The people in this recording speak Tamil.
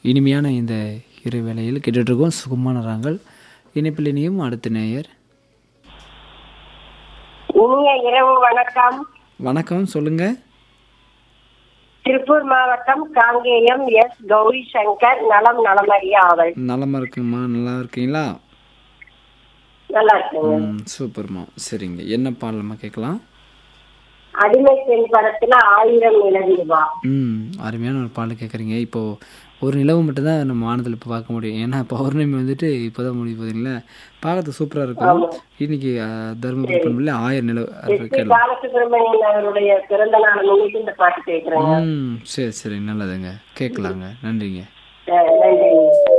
இனிமையான இந்த இரு வேளையில் கேட்டுட்ருக்கோம் சுகமான ராங்கள் இணைப்பில் இனியும் அடுத்த நேயர் இனிய இரவு வணக்கம் வணக்கம் சொல்லுங்க திருப்பூர் மாவட்டம் காங்கேயம் எஸ் கௌரி சங்கர் நலம் நலமறிய ஆவல் நலமா இருக்குங்கம்மா நல்லா இருக்கீங்களா நல்லா இருக்குங்க ம் சூப்பர்மா சரிங்க என்ன பாடலம்மா கேட்கலாம் அடிமை பெண் படத்துல ஆயிரம் நிலவிடுவா ம் அருமையான ஒரு பாடல் கேட்குறீங்க இப்போது ஒரு நிலவு மட்டும்தான் நம்ம வானத்தில் இப்போ பார்க்க முடியும் ஏன்னா பௌர்ணமி வந்துட்டு இப்போ தான் முடியும் பார்த்தீங்களா பார்க்கறது சூப்பராக இருக்கும் இன்னைக்கு அஹ், தருமபுரி பண்பில் ஆயிரம் நிலவு அது ஸ்ரீ கேட்கலாம் பாலசுப்ரமணியன் அவருடைய பிறந்த நாள் முன்னிட்டு இந்த பாட்டு கேட்கிறேங்க ம் சரி சரி நல்லதுங்க கேட்கலாங்க நன்றிங்க அஹ் நன்றி